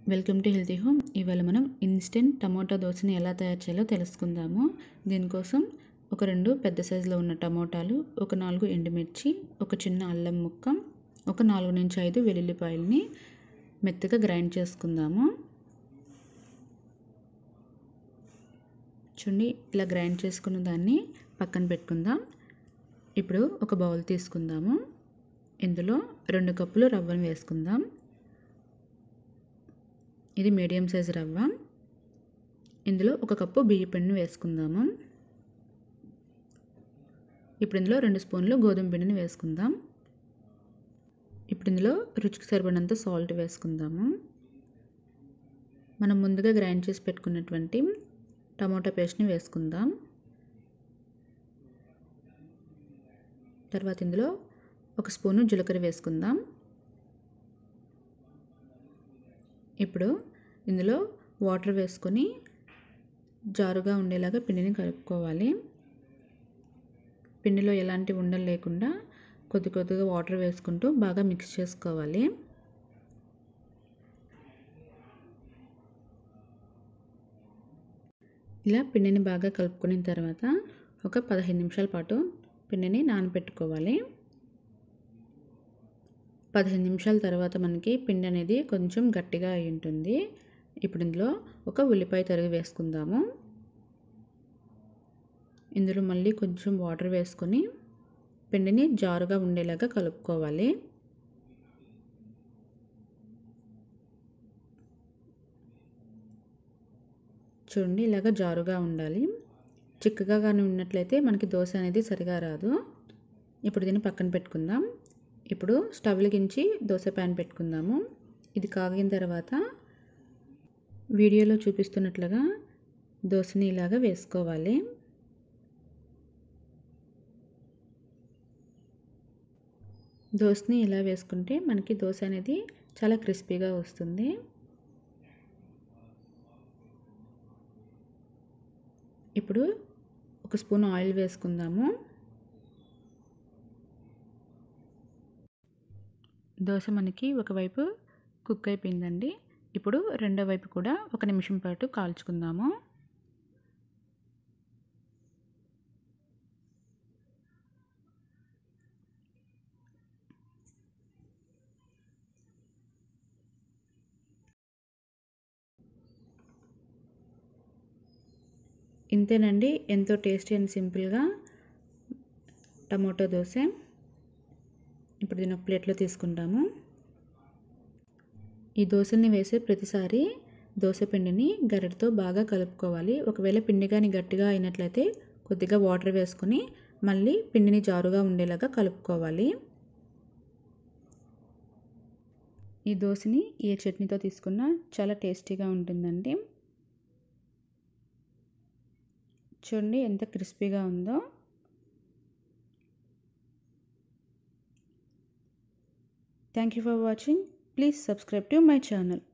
welcome to healthy home ఇవాళ మనం instant tomato దోశని ఎలా తయారు చేయాలో తెలుసుకుందాము దీనికోసం ఒక రెండు పెద్ద సైజులో ఉన్న టమోటాలు ఒక నాలుగు ఎండుమిర్చి ఒక చిన్న అల్లం ముక్క ఒక నాలుగు నుంచి ఐదు వెల్లుల్లిపాయలని మెత్తగా గ్రైండ్ చేసుకుందాము చూడండి ఇలా గ్రైండ్ చేసుకున్న దాన్ని పక్కన పెట్టుకుందాం ఇప్పుడు ఒక బౌల్ తీసుకుందాము ఇందులో రెండు కప్పులు రవ్వను వేసుకుందాం ఇది మీడియం సైజ్ రవ్వ ఇందులో ఒక కప్పు బియ్య పిండిని వేసుకుందాము ఇప్పుడు ఇందులో రెండు స్పూన్లు గోధుమ పిండిని వేసుకుందాం ఇప్పుడు ఇందులో రుచికి సరిపడినంత సాల్ట్ వేసుకుందాము మనం ముందుగా గ్రైండ్ చేసి పెట్టుకున్నటువంటి టమాటా పేస్ట్ని వేసుకుందాం తర్వాత ఇందులో ఒక స్పూను జీలకర్ర వేసుకుందాం ఇప్పుడు ఇందులో వాటర్ వేసుకొని జారుగా ఉండేలాగా పిండిని కలుపుకోవాలి పిండిలో ఎలాంటి ఉండలు లేకుండా కొద్ది కొద్దిగా వాటర్ వేసుకుంటూ బాగా మిక్స్ చేసుకోవాలి ఇలా పిండిని బాగా కలుపుకున్న తర్వాత ఒక పదహైదు నిమిషాల పాటు పిండిని నానబెట్టుకోవాలి పదిహేను నిమిషాల తర్వాత మనకి పిండి అనేది కొంచెం గట్టిగా అయి ఉంటుంది ఇప్పుడు ఇందులో ఒక ఉల్లిపాయ తరిగి వేసుకుందాము ఇందులో మళ్ళీ కొంచెం వాటర్ వేసుకొని పిండిని జారుగా ఉండేలాగా కలుపుకోవాలి చూడండి ఇలాగ జారుగా ఉండాలి చిక్కగా కానీ ఉన్నట్లయితే మనకి దోశ అనేది సరిగా రాదు ఇప్పుడు దీన్ని పక్కన పెట్టుకుందాం ఇప్పుడు స్టవ్ వెలిగించి దోశ ప్యాన్ పెట్టుకుందాము ఇది కాగిన తర్వాత వీడియోలో చూపిస్తున్నట్లుగా దోశని ఇలాగా వేసుకోవాలి దోశని ఇలా వేసుకుంటే మనకి దోశ అనేది చాలా క్రిస్పీగా వస్తుంది ఇప్పుడు ఒక స్పూన్ ఆయిల్ వేసుకుందాము దోశ మనకి ఒకవైపు కుక్ అయిపోయిందండి ఇప్పుడు రెండో వైపు కూడా ఒక నిమిషం పాటు కాల్చుకుందాము ఇంతేనండి ఎంతో టేస్టీ అండ్ సింపుల్గా టమోటో దోశ ఇప్పుడు దీని ఒక ప్లేట్లో తీసుకుంటాము ఈ దోశని వేసే ప్రతిసారి దోశ పిండిని గరిటతో బాగా కలుపుకోవాలి ఒకవేళ పిండి కానీ గట్టిగా అయినట్లయితే కొద్దిగా వాటర్ వేసుకొని మళ్ళీ పిండిని జారుగా ఉండేలాగా కలుపుకోవాలి ఈ దోశని ఏ చట్నీతో తీసుకున్నా చాలా టేస్టీగా ఉంటుందండి చూడండి ఎంత క్రిస్పీగా ఉందో thank you for watching please subscribe to my channel